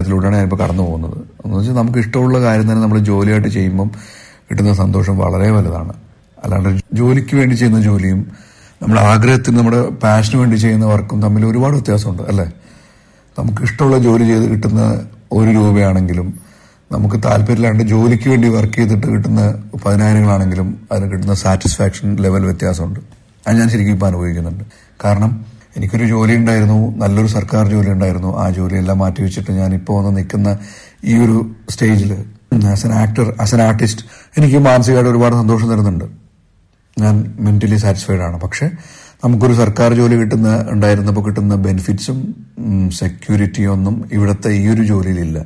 ഇതിലൂടെയാണ് ഞാനിപ്പോൾ കടന്നു പോകുന്നത് എന്ന് വെച്ചാൽ നമുക്ക് ഇഷ്ടമുള്ള കാര്യം തന്നെ നമ്മൾ ജോലിയായിട്ട് ചെയ്യുമ്പം കിട്ടുന്ന സന്തോഷം വളരെ വലുതാണ് അല്ലാണ്ട് ജോലിക്ക് വേണ്ടി ചെയ്യുന്ന ജോലിയും നമ്മുടെ ആഗ്രഹത്തിന് നമ്മുടെ പാഷന് വേണ്ടി ചെയ്യുന്ന വർക്കും തമ്മിൽ ഒരുപാട് വ്യത്യാസമുണ്ട് അല്ലേ നമുക്ക് ഇഷ്ടമുള്ള ജോലി ചെയ്ത് കിട്ടുന്ന ഒരു രൂപയാണെങ്കിലും നമുക്ക് താല്പര്യമില്ലാണ്ട് ജോലിക്ക് വേണ്ടി വർക്ക് ചെയ്തിട്ട് കിട്ടുന്ന പതിനായിരങ്ങളാണെങ്കിലും അതിന് കിട്ടുന്ന സാറ്റിസ്ഫാക്ഷൻ ലെവൽ വ്യത്യാസമുണ്ട് അത് ഞാൻ ശരിക്കും ഇപ്പം അനുഭവിക്കുന്നുണ്ട് കാരണം എനിക്കൊരു ജോലി ഉണ്ടായിരുന്നു നല്ലൊരു സർക്കാർ ജോലി ഉണ്ടായിരുന്നു ആ ജോലിയെല്ലാം മാറ്റി വെച്ചിട്ട് ഞാൻ ഇപ്പോൾ വന്ന് നിൽക്കുന്ന ഈ ഒരു സ്റ്റേജിൽ as an actor as an artist എനിക്ക് മാനസികമായിട്ട് ഒരുപാട് സന്തോഷം തരുന്നുണ്ട് ഞാൻ മെന്റലി സാറ്റിസ്ഫൈഡ് ആണ് പക്ഷെ നമുക്കൊരു സർക്കാർ ജോലി കിട്ടുന്ന ഉണ്ടായിരുന്നപ്പോൾ കിട്ടുന്ന ബെനിഫിറ്റ്സും സെക്യൂരിറ്റിയും ഒന്നും ഇവിടുത്തെ ഈ ഒരു ജോലിയിലില്ല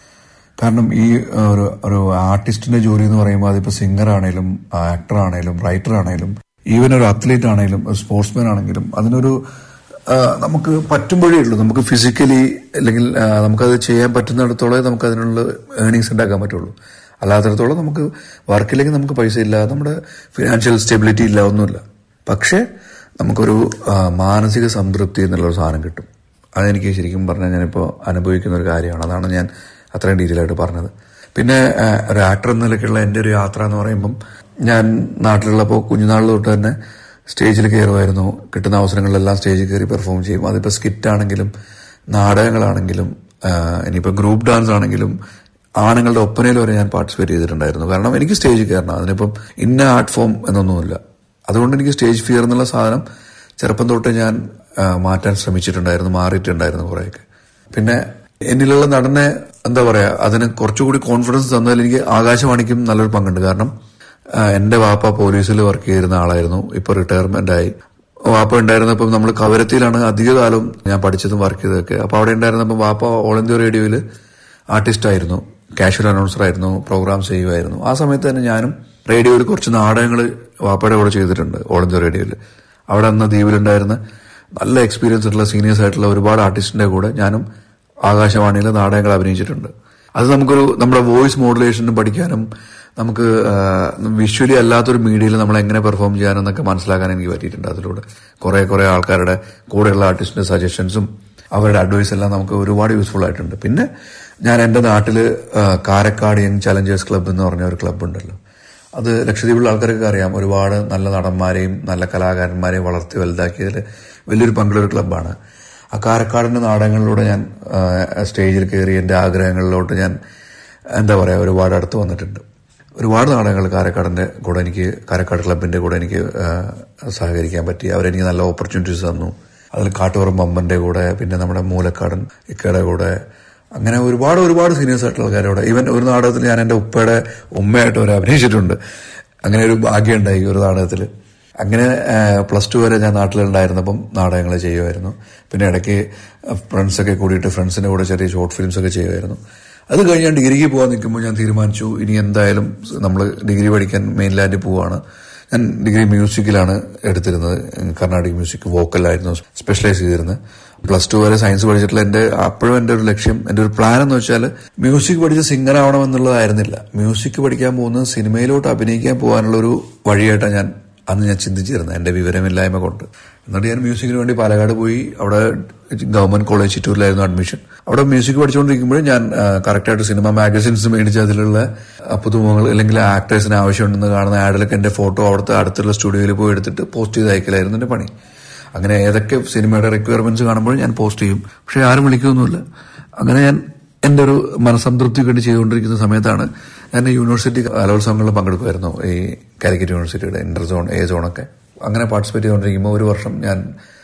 കാരണം ഈ ഒരു ഒരു ആർട്ടിസ്റ്റിന്റെ ജോലി എന്ന് പറയുമ്പോൾ അതിപ്പോൾ സിംഗർ ആണെങ്കിലും ആക്ടർ ആണെങ്കിലും റൈറ്റർ ആണെങ്കിലും ഈവൻ ഒരു അത്ലീറ്റ് ആണെങ്കിലും ഒരു സ്പോർട്സ്മാൻ ആണെങ്കിലും അതിനൊരു ആ, നമുക്ക് പറ്റുമ്പോഴേ ഉള്ളൂ നമുക്ക് ഫിസിക്കലി അല്ലെങ്കിൽ ആ, നമുക്കത് ചെയ്യാൻ പറ്റുന്നിടത്തോളം നമുക്ക് അതിനുള്ള ഏർണിങ്സ് ഉണ്ടാക്കാൻ പറ്റുള്ളൂ അല്ലാത്തിടത്തോളം നമുക്ക് വർക്കില്ലെങ്കിൽ നമുക്ക് പൈസ ഇല്ല നമ്മുടെ ഫിനാൻഷ്യൽ സ്റ്റെബിലിറ്റി ഇല്ല ഒന്നുമില്ല പക്ഷേ നമുക്കൊരു ആ, മാനസിക സംതൃപ്തി എന്നുള്ളൊരു സാധനം കിട്ടും അതെനിക്ക് ശരിക്കും പറഞ്ഞാൽ ഞാനിപ്പോൾ അനുഭവിക്കുന്ന ഒരു കാര്യമാണ് അതാണ് ഞാൻ അത്രയും ഡീറ്റെയിൽ ആയിട്ട് പറഞ്ഞത് പിന്നെ ആ, ഒരു ആക്ടർ എന്ന നിലയ്ക്കുള്ള എൻ്റെ ഒരു യാത്ര എന്ന് പറയുമ്പം ഞാൻ നാട്ടിലുള്ളപ്പോൾ കുഞ്ഞുനാളിൽ തൊട്ട് തന്നെ സ്റ്റേജിൽ കയറുമായിരുന്നു കിട്ടുന്ന അവസരങ്ങളിലെല്ലാം സ്റ്റേജിൽ കയറി പെർഫോം ചെയ്യും അതിപ്പോൾ സ്കിറ്റ് ആണെങ്കിലും നാടകങ്ങളാണെങ്കിലും ആ, ഇനിയിപ്പോൾ ഗ്രൂപ്പ് ഡാൻസ് ആണെങ്കിലും ആണുങ്ങളുടെ ഒപ്പനയിൽ വരെ ഞാൻ പാർട്ടിസിപ്പേറ്റ് ചെയ്തിട്ടുണ്ടായിരുന്നു കാരണം എനിക്ക് സ്റ്റേജിൽ കയറണം അതിനിപ്പം ഇന്ന ആർട്ട് ഫോം എന്നൊന്നുമില്ല അതുകൊണ്ട് എനിക്ക് സ്റ്റേജ് ഫിയർ എന്നുള്ള സാധനം ചെറുപ്പം തൊട്ട് ഞാൻ ആ, മാറ്റാൻ ശ്രമിച്ചിട്ടുണ്ടായിരുന്നു മാറിയിട്ടുണ്ടായിരുന്നു കുറേയൊക്കെ പിന്നെ എന്നിലുള്ള നടനെ എന്താ പറയാ അതിന് കുറച്ചുകൂടി കോൺഫിഡൻസ് തന്നതിൽ എനിക്ക് ആകാശവാണിക്കും നല്ലൊരു പങ്കുണ്ട് കാരണം ആ, എന്റെ വാപ്പ പോലീസിൽ വർക്ക് ചെയ്തിരുന്ന ആളായിരുന്നു ഇപ്പൊ റിട്ടയർമെന്റ് ആയി വാപ്പ ഉണ്ടായിരുന്നപ്പം നമ്മൾ കവരത്തിയിലാണ് അധിക കാലം ഞാൻ പഠിച്ചതും വർക്ക് ചെയ്തതൊക്കെ അപ്പൊ അവിടെ ഉണ്ടായിരുന്നപ്പോൾ വാപ്പ ഓൾ ഇന്ത്യ റേഡിയോയിൽ ആർട്ടിസ്റ്റ് ആയിരുന്നു കാഷ്വൽ അനൗൺസർ ആയിരുന്നു പ്രോഗ്രാംസ് ചെയ്യുമായിരുന്നു ആ സമയത്ത് തന്നെ ഞാനും റേഡിയോയിൽ കുറച്ച് നാടകങ്ങൾ വാപ്പയുടെ കൂടെ ചെയ്തിട്ടുണ്ട് ഓൾ ഇന്ത്യ റേഡിയോയിൽ അവിടെ അന്ന് ദ്വീപിലുണ്ടായിരുന്ന നല്ല എക്സ്പീരിയൻസ് ഉള്ള സീനിയേഴ്സ് ആയിട്ടുള്ള ഒരുപാട് ആർട്ടിസ്റ്റിന്റെ കൂടെ ഞാനും ആകാശവാണിയിലെ നാടകങ്ങൾ അഭിനയിച്ചിട്ടുണ്ട് അത് നമുക്കൊരു നമ്മുടെ വോയിസ് മോഡുലേഷനും പഠിക്കാനും നമുക്ക് വിഷ്വലി അല്ലാത്തൊരു മീഡിയയിൽ നമ്മൾ എങ്ങനെ പെർഫോം ചെയ്യാനെന്നൊക്കെ മനസ്സിലാക്കാൻ എനിക്ക് പറ്റിയിട്ടുണ്ട് അതിലൂടെ കുറെ കുറെ ആൾക്കാരുടെ കൂടെയുള്ള ആർട്ടിസ്റ്റിന്റെ സജഷൻസും അവരുടെ അഡ്വൈസ് എല്ലാം നമുക്ക് ഒരുപാട് യൂസ്ഫുൾ ആയിട്ടുണ്ട് പിന്നെ ഞാൻ എൻ്റെ നാട്ടിൽ കാരക്കാട് യങ് ചലഞ്ചേഴ്സ് ക്ലബ്ബ് എന്ന് പറഞ്ഞ ഒരു ക്ലബ്ബ് ഉണ്ടല്ലോ അത് ലക്ഷദ്വീപിലുള്ള ആൾക്കാർക്ക് അറിയാം ഒരുപാട് നല്ല നടന്മാരെയും നല്ല കലാകാരന്മാരെയും വളർത്തി വലുതാക്കിയതിൽ വലിയൊരു പങ്കുള്ള ഒരു ക്ലബ്ബാണ് ആ കാരക്കാടിന്റെ നാടകങ്ങളിലൂടെ ഞാൻ ആ, സ്റ്റേജിൽ കയറി എൻ്റെ ആഗ്രഹങ്ങളിലോട്ട് ഞാൻ എന്താ പറയുക ഒരുപാട് അടുത്ത് വന്നിട്ടുണ്ട് ഒരുപാട് നാടകങ്ങൾ കാരക്കാടിന്റെ കൂടെ എനിക്ക് കാരക്കാട് ക്ലബിന്റെ കൂടെ എനിക്ക് ആ, സഹകരിക്കാൻ പറ്റി അവരെനിക്ക് നല്ല ഓപ്പർച്യൂണിറ്റീസ് തന്നു അതിൽ കാട്ടുപുറം ബമ്പന്റെ കൂടെ പിന്നെ നമ്മുടെ മൂലക്കാടൻ ഇക്കയുടെ കൂടെ അങ്ങനെ ഒരുപാട് ഒരുപാട് സീനിയേഴ്സ് ആയിട്ടുള്ള ആൾക്കാരോട് ഈവൻ ഒരു നാടകത്തിൽ ഞാൻ എൻ്റെ ഉപ്പയുടെ ഉമ്മയായിട്ട് വരെ അഭിനയിച്ചിട്ടുണ്ട് അങ്ങനെ ഒരു ഭാഗ്യം ഉണ്ടായി ഒരു നാടകത്തിൽ അങ്ങനെ പ്ലസ് ടു വരെ ഞാൻ നാട്ടിലുണ്ടായിരുന്നപ്പം നാടകങ്ങൾ ചെയ്യുമായിരുന്നു പിന്നെ ഇടയ്ക്ക് ഫ്രണ്ട്സൊക്കെ കൂടിയിട്ട് ഫ്രണ്ട്സിന്റെ കൂടെ ചെറിയ ഷോർട്ട് ഫിലിംസ് ഒക്കെ ചെയ്യുമായിരുന്നു അത് കഴിഞ്ഞ് ഞാൻ ഡിഗ്രിക്ക് പോകാൻ നിൽക്കുമ്പോൾ ഞാൻ തീരുമാനിച്ചു ഇനി എന്തായാലും നമ്മൾ ഡിഗ്രി പഠിക്കാൻ മെയിൻലാൻഡിൽ പോവാണ് ഞാൻ ഡിഗ്രി മ്യൂസിക്കിലാണ് എടുത്തിരുന്നത് കർണാടിക് മ്യൂസിക് വോക്കലായിരുന്നു സ്പെഷ്യലൈസ് ചെയ്തിരുന്നത് പ്ലസ് ടു വരെ സയൻസ് പഠിച്ചിട്ടുള്ള എന്റെ അപ്പോഴും എന്റെ ഒരു ലക്ഷ്യം എന്റെ ഒരു പ്ലാൻ എന്ന് വെച്ചാൽ മ്യൂസിക് പഠിച്ച് സിംഗർ ആവണം എന്നുള്ളതായിരുന്നില്ല മ്യൂസിക് പഠിക്കാൻ പോകുന്നത് സിനിമയിലോട്ട് അഭിനയിക്കാൻ പോകാനുള്ള ഒരു വഴിയായിട്ടാണ് ഞാൻ അന്ന് ഞാൻ ചിന്തിച്ചിരുന്നത് എന്റെ വിവരമില്ലായ്മ കൊണ്ട് എന്നിട്ട് ഞാൻ മ്യൂസിക്കിന് വേണ്ടി പാലക്കാട് പോയി അവിടെ ഗവൺമെന്റ് കോളേജ് ചിറ്റൂരിലായിരുന്നു അഡ്മിഷൻ അവിടെ മ്യൂസിക് പഠിച്ചുകൊണ്ടിരിക്കുമ്പോൾ ഞാൻ കറക്റ്റായിട്ട് സിനിമ മാഗസിൻസ് മേടിച്ച് അതിലുള്ള ആ, പുതുമുഖങ്ങൾ അല്ലെങ്കിൽ ആക്ടേഴ്സിന് ആവശ്യമുണ്ടെന്ന് കാണുന്ന ആഡിലൊക്കെ എന്റെ ഫോട്ടോ അവിടുത്തെ അടുത്തുള്ള സ്റ്റുഡിയോയിൽ പോയി എടുത്തിട്ട് പോസ്റ്റ് ചെയ്ത് അയക്കലായിരുന്നു എന്റെ പണി അങ്ങനെ ഏതൊക്കെ സിനിമയുടെ റിക്വയർമെന്റ്സ് കാണുമ്പോൾ ഞാൻ പോസ്റ്റ് ചെയ്യും പക്ഷെ ആരും വിളിക്കുകയൊന്നുമില്ല അങ്ങനെ ഞാൻ എന്റെ ഒരു മനസംതൃപ്തിക്ക് വേണ്ടി ചെയ്തുകൊണ്ടിരിക്കുന്ന സമയത്താണ് ഞാൻ യൂണിവേഴ്സിറ്റി കലോത്സവങ്ങളിൽ പങ്കെടുക്കുമായിരുന്നു ഈ കാലിക്കറ്റ് യൂണിവേഴ്സിറ്റിയുടെ ഇന്റർ സോൺ എ സോണൊക്കെ അങ്ങനെ പാർട്ടിസിപ്പേറ്റ് ചെയ്തുകൊണ്ടിരിക്കുമ്പോൾ ഒരു വർഷം ഞാൻ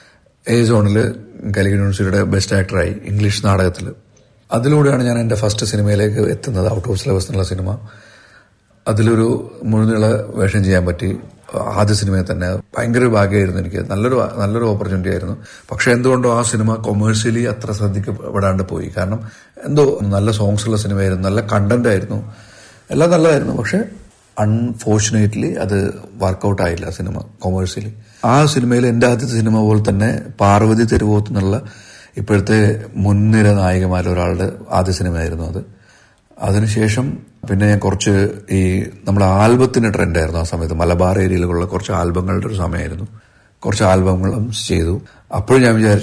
എ സോണിൽ കാലിക്കറ്റ് യൂണിവേഴ്സിറ്റിയുടെ ബെസ്റ്റ് ആക്ടറായി ഇംഗ്ലീഷ് നാടകത്തിൽ അതിലൂടെയാണ് ഞാൻ എൻ്റെ ഫസ്റ്റ് സിനിമയിലേക്ക് എത്തുന്നത് ഔട്ട് ഓഫ് സിലബസ് എന്നുള്ള സിനിമ അതിലൊരു മുഴുനീള വേഷം ചെയ്യാൻ പറ്റി ആദ്യ സിനിമയിൽ തന്നെ ഭയങ്കര ഒരു ഭാഗ്യമായിരുന്നു എനിക്ക് നല്ലൊരു നല്ലൊരു ഓപ്പർച്യൂണിറ്റി ആയിരുന്നു പക്ഷെ എന്തുകൊണ്ടോ ആ സിനിമ കൊമേഴ്സ്യലി അത്ര ശ്രദ്ധിക്കപ്പെടാണ്ട് പോയി കാരണം എന്തോ നല്ല സോങ്സ് ഉള്ള സിനിമയായിരുന്നു നല്ല കണ്ടന്റ് ആയിരുന്നു എല്ലാം നല്ലതായിരുന്നു പക്ഷെ അൺഫോർച്ചുനേറ്റ്ലി അത് വർക്കൗട്ട് ആയില്ല സിനിമ കൊമേഴ്സ്യലി ആ സിനിമയിൽ എൻ്റെ ആദ്യത്തെ സിനിമ പോലെ തന്നെ പാർവതി തെരുവോത്ത് എന്നുള്ള ഇപ്പോഴത്തെ മുൻനിര നായികമാരിൽ ഒരാളുടെ ആദ്യ സിനിമയായിരുന്നു അത് അതിനുശേഷം പിന്നെ ഞാൻ കുറച്ച് ഈ നമ്മുടെ ആൽബത്തിന്റെ ട്രെൻഡായിരുന്നു ആ സമയത്ത് മലബാർ ഏരിയയിലുള്ള കുറച്ച് ആൽബങ്ങളുടെ ഒരു സമയമായിരുന്നു കുറച്ച് ആൽബങ്ങളും ചെയ്തു അപ്പോഴും ഞാൻ വിചാരിച്ചു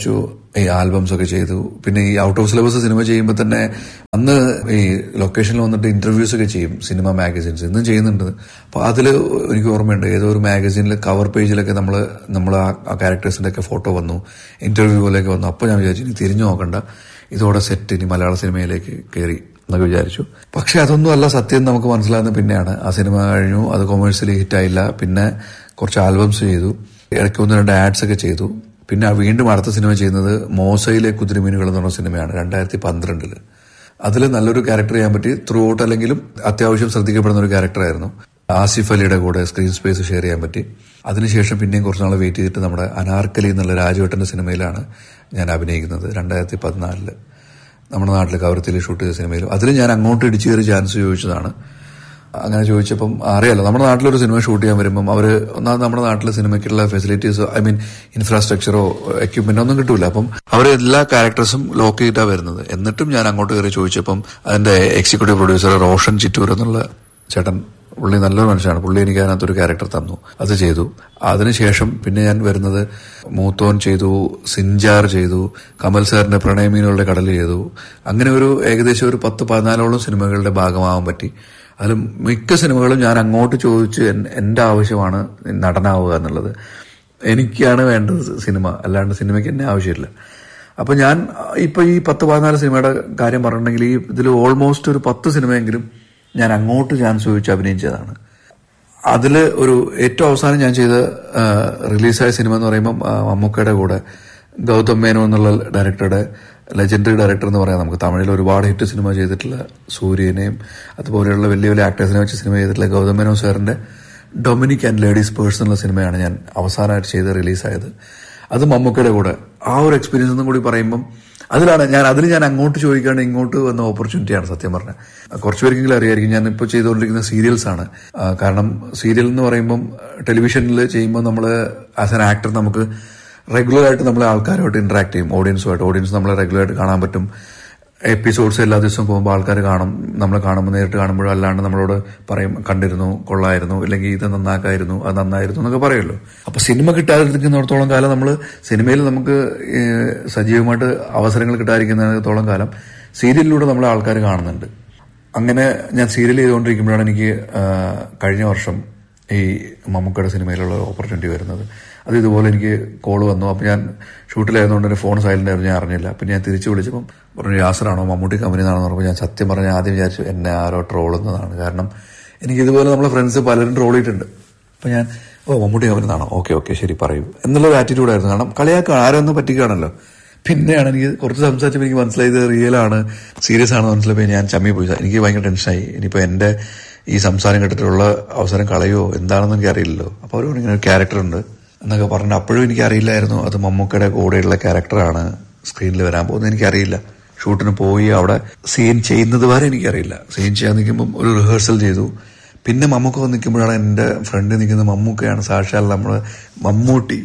ഈ ആൽബംസ് ഒക്കെ ചെയ്തു പിന്നെ ഈ ഔട്ട് ഓഫ് സിലബസ് സിനിമ ചെയ്യുമ്പോൾ തന്നെ അന്ന് ഈ ലൊക്കേഷനിൽ വന്നിട്ട് ഇന്റർവ്യൂസ് ഒക്കെ ചെയ്യും സിനിമ മാഗസിൻസ് ഇന്നും ചെയ്യുന്നുണ്ട് അപ്പൊ അതിൽ എനിക്ക് ഓർമ്മയുണ്ട് ഏതോ ഒരു മാഗസിനിൽ കവർ പേജിലൊക്കെ നമ്മൾ നമ്മൾ ആ ക്യാരക്ടേഴ്സിന്റെ ഒക്കെ ഫോട്ടോ വന്നു ഇന്റർവ്യൂ പോലെയൊക്കെ വന്നു അപ്പൊ ഞാൻ വിചാരിച്ചു ഇനി തിരിഞ്ഞു നോക്കണ്ട ഇതോടെ സെറ്റ് ഇനി മലയാള സിനിമയിലേക്ക് കയറി എന്നൊക്കെ വിചാരിച്ചു പക്ഷെ അതൊന്നും അല്ല സത്യം നമുക്ക് മനസ്സിലാകുന്ന പിന്നെയാണ് ആ സിനിമ കഴിഞ്ഞു അത് കൊമേഴ്സ്യലി ഹിറ്റായില്ല പിന്നെ കുറച്ച് ആൽബംസ് ചെയ്തു ഇടയ്ക്ക് ഒന്ന് രണ്ട് ആഡ്സ് ഒക്കെ ചെയ്തു പിന്നെ വീണ്ടും അടുത്ത സിനിമ ചെയ്യുന്നത് മോസയിലെ കുതിരമീനുകൾ എന്ന് പറഞ്ഞ സിനിമയാണ് രണ്ടായിരത്തി പന്ത്രണ്ടില് അതിൽ നല്ലൊരു ക്യാരക്ടർ ചെയ്യാൻ പറ്റി ത്രൂ ഔട്ട് അല്ലെങ്കിലും അത്യാവശ്യം ശ്രദ്ധിക്കപ്പെടുന്ന ഒരു ക്യാരക്ടറായിരുന്നു ആസിഫ് അലിയുടെ കൂടെ സ്ക്രീൻ സ്പേസ് ഷെയർ ചെയ്യാൻ പറ്റി അതിനുശേഷം പിന്നെയും കുറച്ച് നാൾ വെയിറ്റ് ചെയ്തിട്ട് നമ്മുടെ അനാർക്കലി എന്നുള്ള രാജുവേട്ടന്റെ സിനിമയിലാണ് ഞാൻ അഭിനയിക്കുന്നത് രണ്ടായിരത്തി പതിനാലില് നമ്മുടെ നാട്ടിൽ കവരത്തിൽ ഷൂട്ട് ചെയ്ത സിനിമയിലും അതിൽ ഞാൻ അങ്ങോട്ട് ഇടിച്ചു കയറി ചാൻസ് ചോദിച്ചതാണ് അങ്ങനെ ചോദിച്ചപ്പം അറിയാലോ നമ്മുടെ നാട്ടിലൊരു സിനിമ ഷൂട്ട് ചെയ്യാൻ വരുമ്പം അവർ ഒന്നാമത് നമ്മുടെ നാട്ടിലെ സിനിമയ്ക്കുള്ള ഫെസിലിറ്റീസ് ഐ മീൻ ഇൻഫ്രാസ്ട്രക്ചറോ എക്യുപ്മെന്റോ ഒന്നും കിട്ടൂല അപ്പം അവർ എല്ലാ ക്യാരക്ടേഴ്സും ലോക്ക് ചെയ്തിട്ടാണ് വരുന്നത് എന്നിട്ടും ഞാൻ അങ്ങോട്ട് കയറി ചോദിച്ചപ്പം അതിന്റെ എക്സിക്യൂട്ടീവ് പ്രൊഡ്യൂസർ റോഷൻ ചിറ്റൂർ എന്നുള്ള ചേട്ടൻ പുള്ളി നല്ലൊരു മനുഷ്യനാണ് പുള്ളി എനിക്ക് അതിനകത്തൊരു ക്യാരക്ടർ തന്നു അത് ചെയ്തു അതിനുശേഷം പിന്നെ ഞാൻ വരുന്നത് മൂത്തോൻ ചെയ്തു സിഞ്ചാർ ചെയ്തു കമൽ സാറിന്റെ പ്രണയമീനുകളുടെ കടൽ ചെയ്തു അങ്ങനെ ഒരു ഏകദേശം ഒരു പത്ത് പതിനാലോളം സിനിമകളുടെ ഭാഗമാവാൻ പറ്റി അതിൽ മിക്ക സിനിമകളും ഞാൻ അങ്ങോട്ട് ചോദിച്ച് എന്റെ ആവശ്യമാണ് നടനാവുക എന്നുള്ളത് എനിക്കാണ് വേണ്ടത് സിനിമ അല്ലാണ്ട് സിനിമയ്ക്ക് എന്നെ ആവശ്യമില്ല അപ്പൊ ഞാൻ ഇപ്പൊ ഈ പത്ത് പതിനാല് സിനിമയുടെ കാര്യം പറഞ്ഞിട്ടുണ്ടെങ്കിൽ ഈ ഇതിൽ ഓൾമോസ്റ്റ് ഒരു പത്ത് സിനിമയെങ്കിലും ഞാൻ അങ്ങോട്ട് ചാൻസ് ചോദിച്ച് അഭിനയിച്ചതാണ് അതിൽ ഒരു ഏറ്റവും അവസാനം ഞാൻ ചെയ്ത റിലീസായ സിനിമ എന്ന് പറയുമ്പോൾ മമ്മൂക്കയുടെ കൂടെ ഗൗതം മേനോ എന്നുള്ള ഡയറക്ടറുടെ ലെജൻഡറി ഡയറക്ടർ എന്ന് പറയാം നമുക്ക് തമിഴിൽ ഒരുപാട് ഹിറ്റ് സിനിമ ചെയ്തിട്ടുള്ള സൂര്യനെയും അതുപോലെയുള്ള വലിയ വലിയ ആക്ടേഴ്സിനെ വെച്ച് സിനിമ ചെയ്തിട്ടുള്ള ഗൗതം മേനോ സാറിന്റെ ഡൊമിനിക് ആൻഡ് ലേഡീസ് പേഴ്സ് എന്നുള്ള സിനിമയാണ് ഞാൻ അവസാനമായിട്ട് ചെയ്ത് റിലീസായത് അത് മമ്മൂക്കയുടെ കൂടെ ആ ഒരു എക്സ്പീരിയൻസ് എന്നും കൂടി പറയുമ്പം അതിലാണ് ഞാൻ അതിൽ ഞാൻ അങ്ങോട്ട് ചോദിക്കാണ്ട് ഇങ്ങോട്ട് വന്ന ഓപ്പർച്യൂണിറ്റിയാണ് സത്യം പറഞ്ഞത് കുറച്ചു പേർക്കെങ്കിലും അറിയായിരിക്കും ഞാൻ ഇപ്പോൾ ചെയ്തുകൊണ്ടിരിക്കുന്ന സീരിയൽസ് ആണ് കാരണം സീരിയൽ എന്ന് പറയുമ്പം ടെലിവിഷനിൽ ചെയ്യുമ്പോൾ നമ്മൾ ആസ് ആൻ ആക്ടർ നമുക്ക് റെഗുലർ ആയിട്ട് നമ്മൾ ആൾക്കാരുമായിട്ട് ഇന്ററാക്ട് ചെയ്യും ഓഡിയൻസുമായിട്ട് ഓഡിയൻസ് നമ്മളെ റെഗുലർ ആയിട്ട് കാണാൻ പറ്റും എപ്പിസോഡ്സ് എല്ലാ ദിവസവും പോകുമ്പോൾ ആൾക്കാർ കാണും നമ്മളെ കാണുമ്പോൾ നേരിട്ട് കാണുമ്പോഴും അല്ലാണ്ട് നമ്മളോട് പറയും കണ്ടിരുന്നു കൊള്ളായിരുന്നു ഇല്ലെങ്കിൽ ഇത് നന്നാക്കായിരുന്നു അത് നന്നായിരുന്നു എന്നൊക്കെ പറയുമല്ലോ അപ്പൊ സിനിമ കിട്ടാതിരിക്കുന്നിടത്തോളം കാലം നമ്മൾ സിനിമയിൽ നമുക്ക് സജീവമായിട്ട് അവസരങ്ങൾ കിട്ടാതിരിക്കുന്നിടത്തോളം കാലം സീരിയലിലൂടെ നമ്മളെ ആൾക്കാർ കാണുന്നുണ്ട് അങ്ങനെ ഞാൻ സീരിയൽ ചെയ്തുകൊണ്ടിരിക്കുമ്പോഴാണ് എനിക്ക് കഴിഞ്ഞ വർഷം ഈ മമ്മൂക്കയുടെ സിനിമയിലുള്ള ഓപ്പർച്യൂണിറ്റി വരുന്നത് അത് ഇതുപോലെ എനിക്ക് കോൾ വന്നു അപ്പോൾ ഞാൻ ഷൂട്ടിലായതുകൊണ്ട് എൻ്റെ ഫോൺ സൈലന്റ് ആയിരുന്നു ഞാൻ അറിഞ്ഞില്ല പിന്നെ ഞാൻ തിരിച്ചു വിളിച്ചപ്പം പറഞ്ഞു യാസറാണോ മമ്മൂട്ടി കമ്പനി എന്നാണെന്ന് പറഞ്ഞപ്പോൾ ഞാൻ സത്യം പറഞ്ഞാൽ ആദ്യം വിചാരിച്ചു എന്നെ ആരോ ട്രോളുന്നതാണ് കാരണം എനിക്ക് ഇതുപോലെ നമ്മളെ ഫ്രണ്ട്സ് പലരും ട്രോൾ ചെയ്തിട്ടുണ്ട് അപ്പം ഞാൻ ഓ മമ്മൂട്ടി കമ്പനി എന്നാണോ ഓക്കെ ഓക്കെ ശരി പറയൂ എന്നുള്ള ആറ്റിറ്റ്യൂഡ് ആയിരുന്നു കാരണം കളിയാക്കാണ് ആരൊന്നും പറ്റിക്കുകയാണല്ലോ പിന്നെയാണ് എനിക്ക് കുറച്ച് സംസാരിച്ചപ്പോൾ എനിക്ക് മനസ്സിലായത് റിയൽ ആണ് സീരിയസ് ആണെന്ന് മനസ്സിലായപ്പോൾ ഞാൻ ചമ്മി പോയി എനിക്ക് ഭയങ്കര ടെൻഷനായി ഇനിയിപ്പോൾ എൻ്റെ ഈ സംസാരം കേട്ടിട്ടുള്ള അവസരം കളയോ എന്താണെന്ന് എനിക്ക് അറിയില്ലല്ലോ അപ്പോൾ അവർ ഇങ്ങനെ ഒരു ക്യാരക്ടർ ഉണ്ട് എന്നൊക്കെ പറഞ്ഞു അപ്പോഴും എനിക്ക് അറിയില്ലായിരുന്നു അത് മമ്മൂക്കയുടെ കൂടെയുള്ള ക്യാരക്ടറാണ് സ്ക്രീനിൽ വരാൻ പോകുന്നത് എനിക്കറിയില്ല ഷൂട്ടിന് പോയി അവിടെ സീൻ ചെയ്യുന്നത് വരെ എനിക്കറിയില്ല സീൻ ചെയ്യാൻ നിൽക്കുമ്പോൾ ഒരു റിഹേഴ്സൽ ചെയ്തു പിന്നെ മമ്മൂക്ക വന്ന് നിൽക്കുമ്പോഴാണ് എൻ്റെ ഫ്രണ്ട് നിൽക്കുന്ന മമ്മൂക്കയാണ് സാക്ഷാൽ നമ്മൾ മമ്മൂട്ടി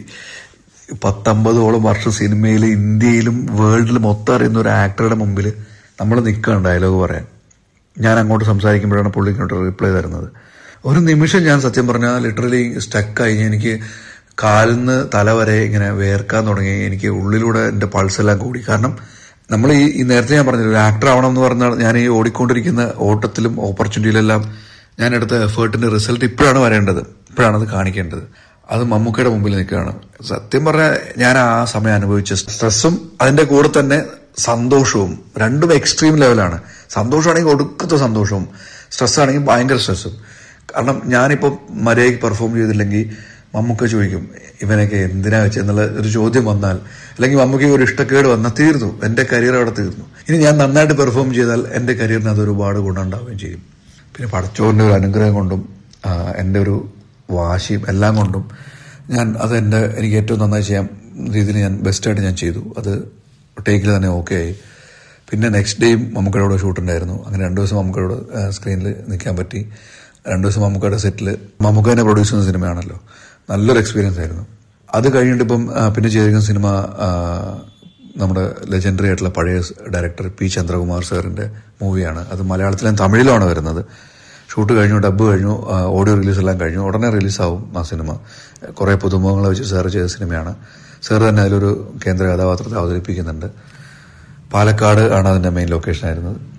പത്തമ്പതോളം വർഷം സിനിമയിൽ ഇന്ത്യയിലും വേൾഡിലും മൊത്തം അറിയുന്ന ഒരു ആക്ടറുടെ മുമ്പിൽ നമ്മൾ നിൽക്കുകയാണ് ഡയലോഗ് പറയാൻ ഞാൻ അങ്ങോട്ട് സംസാരിക്കുമ്പോഴാണ് പുള്ളി ഇങ്ങോട്ട് റിപ്ലൈ തരുന്നത് ഒരു നിമിഷം ഞാൻ സത്യം പറഞ്ഞാൽ ലിറ്ററലി സ്റ്റക്കായി എനിക്ക് കാലിന്ന് തല വരെ ഇങ്ങനെ വേർക്കാൻ തുടങ്ങി എനിക്ക് ഉള്ളിലൂടെ എൻ്റെ പൾസ് എല്ലാം കൂടി കാരണം നമ്മൾ ഈ നേരത്തെ ഞാൻ പറഞ്ഞില്ല ഒരു ആക്ടർ ആവണം എന്ന് പറഞ്ഞാൽ ഞാൻ ഈ ഓടിക്കൊണ്ടിരിക്കുന്ന ഓട്ടത്തിലും ഓപ്പർച്യൂണിറ്റിയിലെല്ലാം ഞാൻ എടുത്ത എഫേർട്ടിന്റെ റിസൾട്ട് ഇപ്പോഴാണ് വരേണ്ടത് ഇപ്പോഴാണ് അത് കാണിക്കേണ്ടത് അത് മമ്മൂക്കയുടെ മുമ്പിൽ നിൽക്കുകയാണ് സത്യം പറഞ്ഞാൽ ഞാൻ ആ സമയം അനുഭവിച്ച സ്ട്രെസ്സും അതിന്റെ കൂടെ തന്നെ സന്തോഷവും രണ്ടും എക്സ്ട്രീം ലെവലാണ് സന്തോഷമാണെങ്കിൽ ഒടുക്കത്തെ സന്തോഷവും സ്ട്രെസ് ആണെങ്കിൽ ഭയങ്കര സ്ട്രെസ്സും കാരണം ഞാനിപ്പോൾ മര്യാദയ്ക്ക് പെർഫോം ചെയ്തില്ലെങ്കിൽ മമ്മൂക്ക ചോദിക്കും ഇവനൊക്കെ എന്തിനാ വെച്ച് എന്നുള്ള ഒരു ചോദ്യം വന്നാൽ അല്ലെങ്കിൽ മമ്മൂക്ക് ഒരു ഇഷ്ടക്കേട് വന്നാൽ തീർന്നു എന്റെ കരിയർ അവിടെ തീർന്നു ഇനി ഞാൻ നന്നായിട്ട് പെർഫോം ചെയ്താൽ എന്റെ കരിയറിന് അത് ഒരുപാട് ഗുണമുണ്ടാവുകയും ചെയ്യും പിന്നെ പടച്ചോറിന്റെ ഒരു അനുഗ്രഹം കൊണ്ടും എൻ്റെ ഒരു വാശിയും എല്ലാം കൊണ്ടും ഞാൻ അത് എൻ്റെ എനിക്ക് ഏറ്റവും നന്നായി ചെയ്യാൻ രീതിയിൽ ഞാൻ ബെസ്റ്റായിട്ട് ഞാൻ ചെയ്തു അത് ടേക്കിൽ തന്നെ ഓക്കെ ആയി പിന്നെ നെക്സ്റ്റ് ഡേയും മമ്മൂക്കയുടെ ഷൂട്ടുണ്ടായിരുന്നു അങ്ങനെ രണ്ടു ദിവസം മമ്മൂക്കയുടെ സ്ക്രീനിൽ നിൽക്കാൻ പറ്റി രണ്ടു ദിവസം മമ്മൂക്കയുടെ സെറ്റിൽ മമ്മൂക്ക തന്നെ പ്രൊഡ്യൂസ് ചെയ്യുന്ന സിനിമയാണല്ലോ നല്ലൊരു എക്സ്പീരിയൻസ് ആയിരുന്നു അത് കഴിഞ്ഞിട്ട് ഇപ്പം പിന്നെ ചെയ്തിരിക്കുന്ന സിനിമ നമ്മുടെ ലെജൻഡറി ആയിട്ടുള്ള പഴയ ഡയറക്ടർ പി ചന്ദ്രകുമാർ സാറിന്റെ മൂവിയാണ് അത് മലയാളത്തിലും തമിഴിലാണ് വരുന്നത് ഷൂട്ട് കഴിഞ്ഞു ഡബ് കഴിഞ്ഞു ഓഡിയോ റിലീസ് എല്ലാം കഴിഞ്ഞു ഉടനെ റിലീസാവും ആ സിനിമ കുറെ പുതുമുഖങ്ങളെ വെച്ച് സാർ ചെയ്ത സിനിമയാണ് സാർ തന്നെ അതിലൊരു കേന്ദ്ര കഥാപാത്രത്തെ അവതരിപ്പിക്കുന്നുണ്ട് പാലക്കാട് ആണ് അതിന്റെ മെയിൻ ലൊക്കേഷൻ ആയിരുന്നത്